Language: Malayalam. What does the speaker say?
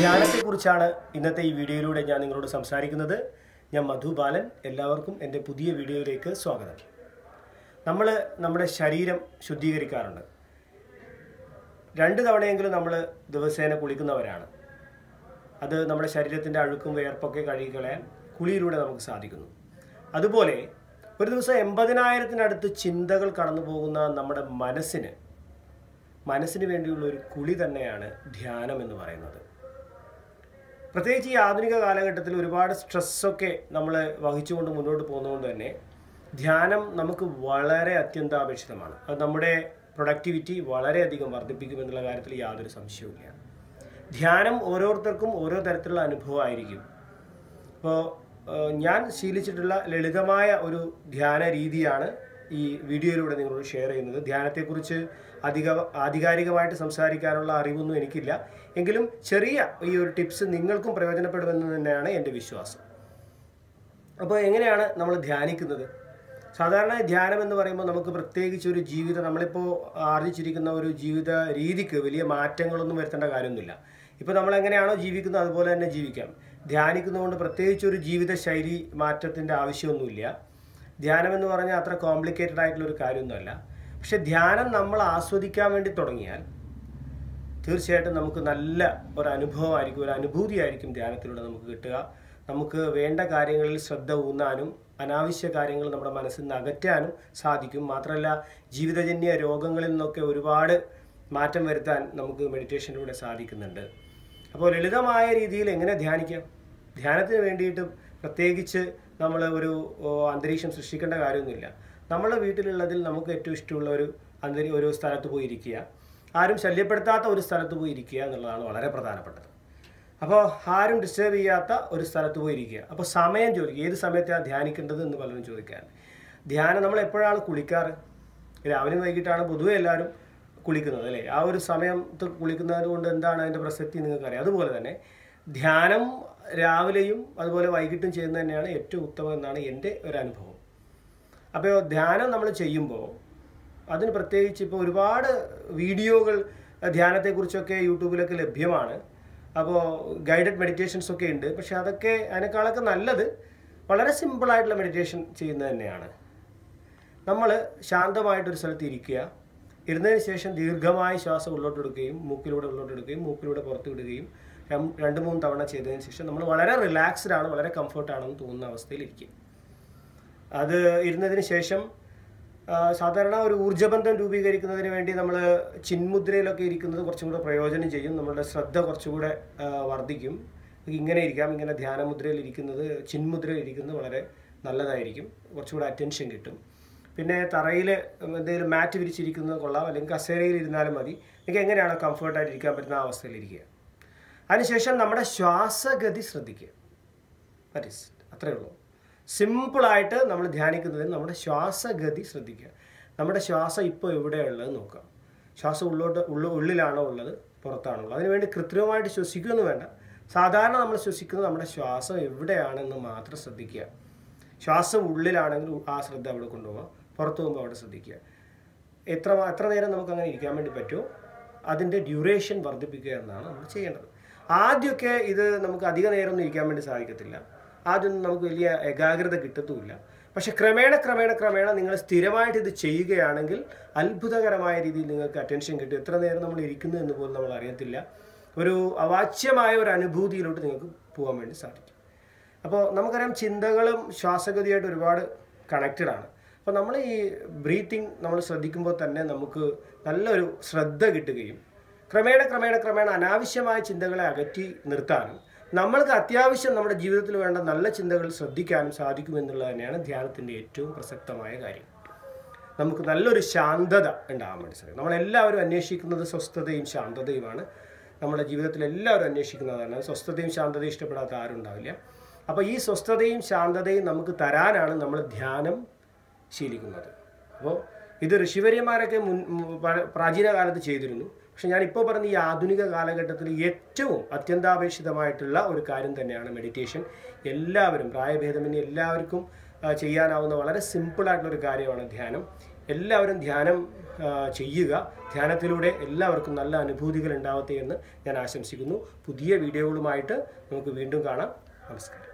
ധ്യാനത്തെക്കുറിച്ചാണ് ഇന്നത്തെ ഈ വീഡിയോയിലൂടെ ഞാൻ നിങ്ങളോട് സംസാരിക്കുന്നത് ഞാൻ മധു ബാലൻ എല്ലാവർക്കും എൻ്റെ പുതിയ വീഡിയോയിലേക്ക് സ്വാഗതം നമ്മൾ നമ്മുടെ ശരീരം ശുദ്ധീകരിക്കാറുണ്ട് രണ്ട് തവണയെങ്കിലും നമ്മൾ ദിവസേന കുളിക്കുന്നവരാണ് അത് നമ്മുടെ ശരീരത്തിൻ്റെ അഴുക്കും വിയർപ്പൊക്കെ കഴുകിക്കളയാൻ കുളിയിലൂടെ നമുക്ക് സാധിക്കുന്നു അതുപോലെ ഒരു ദിവസം എൺപതിനായിരത്തിനടുത്ത് ചിന്തകൾ കടന്നു പോകുന്ന നമ്മുടെ മനസ്സിന് മനസ്സിന് വേണ്ടിയുള്ള ഒരു കുളി തന്നെയാണ് ധ്യാനം എന്ന് പറയുന്നത് പ്രത്യേകിച്ച് ഈ ആധുനിക കാലഘട്ടത്തിൽ ഒരുപാട് സ്ട്രെസ്സൊക്കെ നമ്മൾ വഹിച്ചുകൊണ്ട് മുന്നോട്ട് പോകുന്നതുകൊണ്ട് തന്നെ ധ്യാനം നമുക്ക് വളരെ അത്യന്താപേക്ഷിതമാണ് അത് നമ്മുടെ പ്രൊഡക്ടിവിറ്റി വളരെയധികം വർദ്ധിപ്പിക്കുമെന്നുള്ള കാര്യത്തിൽ യാതൊരു സംശയവുമില്ല ധ്യാനം ഓരോരുത്തർക്കും ഓരോ തരത്തിലുള്ള അനുഭവമായിരിക്കും അപ്പോൾ ഞാൻ ശീലിച്ചിട്ടുള്ള ലളിതമായ ഒരു ധ്യാന രീതിയാണ് ഈ വീഡിയോയിലൂടെ നിങ്ങളോട് ഷെയർ ചെയ്യുന്നത് ധ്യാനത്തെക്കുറിച്ച് അധിക ആധികാരികമായിട്ട് സംസാരിക്കാനുള്ള അറിവൊന്നും എനിക്കില്ല എങ്കിലും ചെറിയ ഈ ഒരു ടിപ്സ് നിങ്ങൾക്കും പ്രയോജനപ്പെടുമെന്ന് തന്നെയാണ് എൻ്റെ വിശ്വാസം അപ്പോൾ എങ്ങനെയാണ് നമ്മൾ ധ്യാനിക്കുന്നത് സാധാരണ ധ്യാനം എന്ന് പറയുമ്പോൾ നമുക്ക് പ്രത്യേകിച്ച് ഒരു ജീവിതം നമ്മളിപ്പോൾ ആർജിച്ചിരിക്കുന്ന ഒരു ജീവിത രീതിക്ക് വലിയ മാറ്റങ്ങളൊന്നും വരുത്തേണ്ട കാര്യമൊന്നുമില്ല ഇപ്പോൾ നമ്മൾ എങ്ങനെയാണോ ജീവിക്കുന്നത് അതുപോലെ തന്നെ ജീവിക്കാം ധ്യാനിക്കുന്നതുകൊണ്ട് പ്രത്യേകിച്ച് ഒരു ജീവിതശൈലി മാറ്റത്തിൻ്റെ ആവശ്യമൊന്നുമില്ല ധ്യാനം എന്ന് പറഞ്ഞാൽ അത്ര കോംപ്ലിക്കേറ്റഡ് ആയിട്ടുള്ള ഒരു കാര്യമൊന്നുമല്ല പക്ഷെ ധ്യാനം നമ്മൾ ആസ്വദിക്കാൻ വേണ്ടി തുടങ്ങിയാൽ തീർച്ചയായിട്ടും നമുക്ക് നല്ല ഒരു അനുഭവമായിരിക്കും ഒരു അനുഭൂതിയായിരിക്കും ധ്യാനത്തിലൂടെ നമുക്ക് കിട്ടുക നമുക്ക് വേണ്ട കാര്യങ്ങളിൽ ശ്രദ്ധ ഊന്നാനും അനാവശ്യ കാര്യങ്ങൾ നമ്മുടെ മനസ്സിൽ നിന്ന് അകറ്റാനും സാധിക്കും മാത്രമല്ല ജീവിതജന്യ രോഗങ്ങളിൽ നിന്നൊക്കെ ഒരുപാട് മാറ്റം വരുത്താൻ നമുക്ക് മെഡിറ്റേഷനിലൂടെ സാധിക്കുന്നുണ്ട് അപ്പോൾ ലളിതമായ രീതിയിൽ എങ്ങനെ ധ്യാനിക്കാം ധ്യാനത്തിന് വേണ്ടിയിട്ട് പ്രത്യേകിച്ച് നമ്മൾ ഒരു ഓ, അന്തരീക്ഷം സൃഷ്ടിക്കേണ്ട കാര്യമൊന്നുമില്ല നമ്മളെ വീട്ടിലുള്ളതിൽ നമുക്ക് ഏറ്റവും ഇഷ്ടമുള്ള ഒരു അന്തരീ ഒരു സ്ഥലത്ത് പോയി ഇരിക്കുക ആരും ശല്യപ്പെടുത്താത്ത ഒരു സ്ഥലത്ത് പോയി ഇരിക്കുക എന്നുള്ളതാണ് വളരെ പ്രധാനപ്പെട്ടത് അപ്പോൾ ആരും ഡിസ്റ്റർബ് ചെയ്യാത്ത ഒരു സ്ഥലത്ത് പോയി ഇരിക്കുക അപ്പോൾ സമയം ചോദിക്കുക ഏത് സമയത്താണ് ധ്യാനിക്കേണ്ടത് എന്ന് പലരും ചോദിക്കാൻ ധ്യാനം നമ്മൾ എപ്പോഴാണ് കുളിക്കാറ് രാവിലെയും വൈകിട്ടാണ് പൊതുവെ എല്ലാവരും കുളിക്കുന്നത് അല്ലേ ആ ഒരു സമയത്ത് കുളിക്കുന്നത് കൊണ്ട് എന്താണ് അതിൻ്റെ പ്രസക്തി നിങ്ങൾക്കറിയാം അതുപോലെ തന്നെ ധ്യാനം രാവിലെയും അതുപോലെ വൈകിട്ടും ചെയ്യുന്നത് തന്നെയാണ് ഏറ്റവും ഉത്തമം എന്നാണ് എൻ്റെ ഒരു അനുഭവം അപ്പോൾ ധ്യാനം നമ്മൾ ചെയ്യുമ്പോൾ അതിന് പ്രത്യേകിച്ച് ഇപ്പോൾ ഒരുപാട് വീഡിയോകൾ ധ്യാനത്തെക്കുറിച്ചൊക്കെ യൂട്യൂബിലൊക്കെ ലഭ്യമാണ് അപ്പോൾ ഗൈഡഡ് മെഡിറ്റേഷൻസ് ഒക്കെ ഉണ്ട് പക്ഷെ അതൊക്കെ അതിനേക്കാളൊക്കെ നല്ലത് വളരെ സിമ്പിളായിട്ടുള്ള മെഡിറ്റേഷൻ ചെയ്യുന്നത് തന്നെയാണ് നമ്മൾ ശാന്തമായിട്ടൊരു സ്ഥലത്ത് ഇരിക്കുക ഇരുന്നതിന് ശേഷം ദീർഘമായി ശ്വാസം ഉള്ളോട്ട് എടുക്കുകയും മൂക്കിലൂടെ ഉള്ളോട്ട് എടുക്കുകയും മൂക്കിലൂടെ പുറത്ത് വിടുകയും രം- രണ്ട് മൂന്ന് തവണ ചെയ്തതിന് ശേഷം നമ്മൾ വളരെ റിലാക്സ്ഡ് ആണ് വളരെ കംഫർട്ടാണെന്ന് തോന്നുന്ന അവസ്ഥയിൽ ഇരിക്കുക അത് ഇരുന്നതിന് ശേഷം ആ, സാധാരണ ഒരു ഊർജ്ജബന്ധം രൂപീകരിക്കുന്നതിന് വേണ്ടി നമ്മൾ ചിന്മുദ്രയിലൊക്കെ ഇരിക്കുന്നത് കുറച്ചും കൂടെ പ്രയോജനം ചെയ്യും നമ്മളുടെ ശ്രദ്ധ കുറച്ചുകൂടെ ആ, വർദ്ധിക്കും ഇങ്ങനെ ഇരിക്കാം ഇങ്ങനെ ധ്യാനമുദ്രയിൽ ഇരിക്കുന്നത് ചിന്മുദ്രയിൽ ഇരിക്കുന്നത് വളരെ നല്ലതായിരിക്കും കുറച്ചുകൂടെ അറ്റൻഷൻ കിട്ടും പിന്നെ തറയിൽ എന്തെങ്കിലും മാറ്റ് വിരിച്ചിരിക്കുന്നത് കൊള്ളാം അല്ലെങ്കിൽ കസേരയിൽ ഇരുന്നാലും മതി നിങ്ങൾക്ക് എങ്ങനെയാണോ കംഫർട്ടായിട്ട് ഇരിക്കാൻ പറ്റുന്ന ആ അവസ്ഥയിൽ ഇരിക്കുക അതിനുശേഷം നമ്മുടെ ശ്വാസഗതി ശ്രദ്ധിക്കുക ദാറ്റ് ഈസ് അത്രയേ ഉള്ളൂ സിമ്പിളായിട്ട് നമ്മൾ ധ്യാനിക്കുന്നതിന് നമ്മുടെ ശ്വാസഗതി ശ്രദ്ധിക്കുക നമ്മുടെ ശ്വാസം ഇപ്പോൾ എവിടെയുള്ളത് നോക്കുക ശ്വാസം ഉള്ളോട്ട് ഉള്ള ഉള്ളിലാണോ ഉള്ളത് പുറത്താണോ ഉള്ളത് അതിനുവേണ്ടി കൃത്രിമമായിട്ട് ശ്വസിക്കുമെന്ന് വേണ്ട സാധാരണ നമ്മൾ ശ്വസിക്കുന്നത് നമ്മുടെ ശ്വാസം എവിടെയാണെന്ന് മാത്രം ശ്രദ്ധിക്കുക ശ്വാസം ഉള്ളിലാണെങ്കിൽ ആ ശ്രദ്ധ അവിടെ കൊണ്ടുപോകുക പുറത്തു പോകുമ്പോൾ അവിടെ ശ്രദ്ധിക്കുക എത്ര എത്ര നേരം നമുക്ക് അങ്ങനെ ഇരിക്കാൻ വേണ്ടി പറ്റുമോ അതിൻ്റെ ഡ്യൂറേഷൻ വർദ്ധിപ്പിക്കുക എന്നാണ് നമ്മൾ ചെയ്യേണ്ടത് ആദ്യമൊക്കെ ഇത് നമുക്ക് അധിക നേരമൊന്നും ഇരിക്കാൻ വേണ്ടി സാധിക്കത്തില്ല ആദ്യം നമുക്ക് വലിയ ഏകാഗ്രത കിട്ടത്തുമില്ല പക്ഷെ ക്രമേണ ക്രമേണ ക്രമേണ നിങ്ങൾ സ്ഥിരമായിട്ട് ഇത് ചെയ്യുകയാണെങ്കിൽ അത്ഭുതകരമായ രീതിയിൽ നിങ്ങൾക്ക് അറ്റൻഷൻ കിട്ടും എത്ര നേരം നമ്മൾ ഇരിക്കുന്നു എന്ന് പോലും നമ്മൾ അറിയത്തില്ല ഒരു അവാച്യമായ ഒരു അനുഭൂതിയിലോട്ട് നിങ്ങൾക്ക് പോകാൻ വേണ്ടി സാധിക്കും അപ്പോൾ നമുക്കറിയാം ചിന്തകളും ശ്വാസഗതിയായിട്ട് ഒരുപാട് കണക്റ്റഡ് ആണ് അപ്പോൾ നമ്മൾ ഈ ബ്രീത്തിങ് നമ്മൾ ശ്രദ്ധിക്കുമ്പോൾ തന്നെ നമുക്ക് നല്ലൊരു ശ്രദ്ധ കിട്ടുകയും ക്രമേണ ക്രമേണ ക്രമേണ അനാവശ്യമായ ചിന്തകളെ അകറ്റി നിർത്താനും നമ്മൾക്ക് അത്യാവശ്യം നമ്മുടെ ജീവിതത്തിൽ വേണ്ട നല്ല ചിന്തകൾ ശ്രദ്ധിക്കാനും സാധിക്കുമെന്നുള്ളത് തന്നെയാണ് ധ്യാനത്തിൻ്റെ ഏറ്റവും പ്രസക്തമായ കാര്യം നമുക്ക് നല്ലൊരു ശാന്തത ഉണ്ടാകാൻ വേണ്ടി സാധിക്കും നമ്മളെല്ലാവരും അന്വേഷിക്കുന്നത് സ്വസ്ഥതയും ശാന്തതയുമാണ് നമ്മുടെ ജീവിതത്തിൽ എല്ലാവരും അന്വേഷിക്കുന്നതാണ് സ്വസ്ഥതയും ശാന്തതയും ഇഷ്ടപ്പെടാത്ത ആരും ഉണ്ടാവില്ല അപ്പോൾ ഈ സ്വസ്ഥതയും ശാന്തതയും നമുക്ക് തരാനാണ് നമ്മൾ ധ്യാനം ശീലിക്കുന്നത് അപ്പോൾ ഇത് ഋഷിവര്യന്മാരൊക്കെ മുൻ മു- പ- പ്രാചീന കാലത്ത് ചെയ്തിരുന്നു പക്ഷെ ഞാൻ ഇപ്പോൾ പറഞ്ഞ ഈ ആധുനിക കാലഘട്ടത്തിൽ ഏറ്റവും അത്യന്താപേക്ഷിതമായിട്ടുള്ള ഒരു കാര്യം തന്നെയാണ് മെഡിറ്റേഷൻ എല്ലാവരും പ്രായഭേദമന്യേ എല്ലാവർക്കും ആ, ചെയ്യാനാവുന്ന വളരെ സിമ്പിളായിട്ടുള്ളൊരു കാര്യമാണ് ധ്യാനം എല്ലാവരും ധ്യാനം ആ, ചെയ്യുക ധ്യാനത്തിലൂടെ എല്ലാവർക്കും നല്ല അനുഭൂതികൾ ഉണ്ടാവട്ടെ എന്ന് ഞാൻ ആശംസിക്കുന്നു പുതിയ വീഡിയോകളുമായിട്ട് നമുക്ക് വീണ്ടും കാണാം നമസ്കാരം